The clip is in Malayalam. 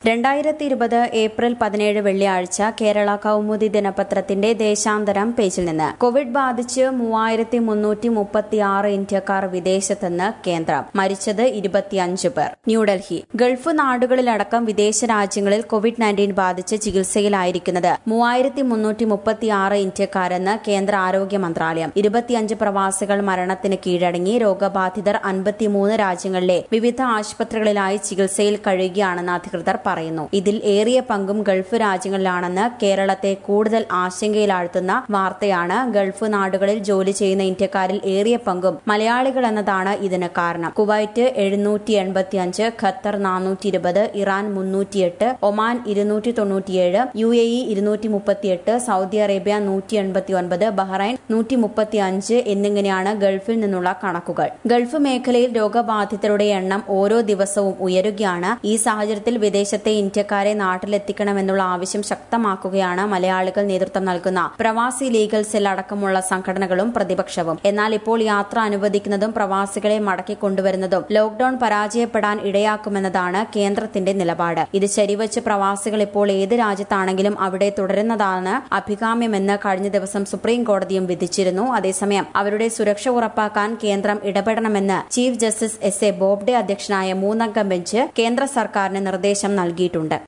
രണ്ടായിരത്തി ഇരുപത് ഏപ്രിൽ പതിനേഴ് വെള്ളിയാഴ്ച കേരള കൗമുദി ദിനപത്രത്തിന്റെ ദേശാന്തരം പേജിൽ നിന്ന് കോവിഡ് ബാധിച്ച് മൂവായിരത്തി മുന്നൂറ്റി മുപ്പത്തിയാറ് ഇന്ത്യക്കാർ വിദേശത്തെന്ന് കേന്ദ്രം മരിച്ചത് ഇരുപത്തിയഞ്ച് പേർ ന്യൂഡൽഹി ഗൾഫ് നാടുകളിലടക്കം വിദേശ രാജ്യങ്ങളിൽ കോവിഡ് നയൻറ്റീൻ ബാധിച്ച് ചികിത്സയിലായിരിക്കുന്നത് മൂവായിരത്തി മുന്നൂറ്റി മുപ്പത്തിയാറ് ഇന്ത്യക്കാരെന്ന് കേന്ദ്ര ആരോഗ്യ മന്ത്രാലയം ഇരുപത്തിയഞ്ച് പ്രവാസികൾ മരണത്തിന് കീഴടങ്ങി രോഗബാധിതർ അൻപത്തിമൂന്ന് രാജ്യങ്ങളിലെ വിവിധ ആശുപത്രികളിലായി ചികിത്സയിൽ കഴിയുകയാണെന്ന് അധികൃതർ പറയുന്നു ഇതിൽ ഏറിയ പങ്കും ഗൾഫ് രാജ്യങ്ങളിലാണെന്ന് കേരളത്തെ കൂടുതൽ ആശങ്കയിലാഴ്ത്തുന്ന വാർത്തയാണ് ഗൾഫ് നാടുകളിൽ ജോലി ചെയ്യുന്ന ഇന്ത്യക്കാരിൽ ഏറിയ പങ്കും മലയാളികൾ എന്നതാണ് ഇതിന് കാരണം കുവൈറ്റ് എഴുന്നൂറ്റി എൺപത്തിയഞ്ച് ഖത്തർ നാനൂറ്റി ഇരുപത് ഇറാൻ മുന്നൂറ്റിയെട്ട് ഒമാൻ ഇരുന്നൂറ്റി തൊണ്ണൂറ്റിയേഴ് യു എ ഇ ഇരുന്നൂറ്റി മുപ്പത്തിയെട്ട് സൗദി അറേബ്യ നൂറ്റി എൺപത്തി ഒൻപത് ബഹ്റൈൻ നൂറ്റി മുപ്പത്തിയഞ്ച് എന്നിങ്ങനെയാണ് ഗൾഫിൽ നിന്നുള്ള കണക്കുകൾ ഗൾഫ് മേഖലയിൽ രോഗബാധിതരുടെ എണ്ണം ഓരോ ദിവസവും ഉയരുകയാണ് ഈ സാഹചര്യത്തിൽ വിദേശത്തെ ഇന്ത്യക്കാരെ നാട്ടിലെത്തിക്കണമെന്നുള്ള ആവശ്യം ശക്തമാക്കുകയാണ് മലയാളികൾ നേതൃത്വം നൽകുന്ന പ്രവാസി ലീഗൽ സെൽ അടക്കമുള്ള സംഘടനകളും പ്രതിപക്ഷവും എന്നാൽ ഇപ്പോൾ യാത്ര അനുവദിക്കുന്നതും പ്രവാസികളെ മടക്കി കൊണ്ടുവരുന്നതും ലോക്ഡൌൺ പരാജയപ്പെടാൻ ഇടയാക്കുമെന്നതാണ് കേന്ദ്രത്തിന്റെ നിലപാട് ഇത് ശരിവച്ച് പ്രവാസികൾ ഇപ്പോൾ ഏത് രാജ്യത്താണെങ്കിലും അവിടെ തുടരുന്നതാണ് അഭികാമ്യമെന്ന് കഴിഞ്ഞ ദിവസം സുപ്രീം കോടതിയും വിധിച്ചിരുന്നു അതേസമയം അവരുടെ സുരക്ഷ ഉറപ്പാക്കാൻ കേന്ദ്രം ഇടപെടണമെന്ന് chief justice S A Bobde അധ്യക്ഷനായ മൂന്നംഗ ബെഞ്ച് കേന്ദ്ര സർക്കാരിന് നിർദ്ദേശം നൽകിയിട്ടുണ്ട്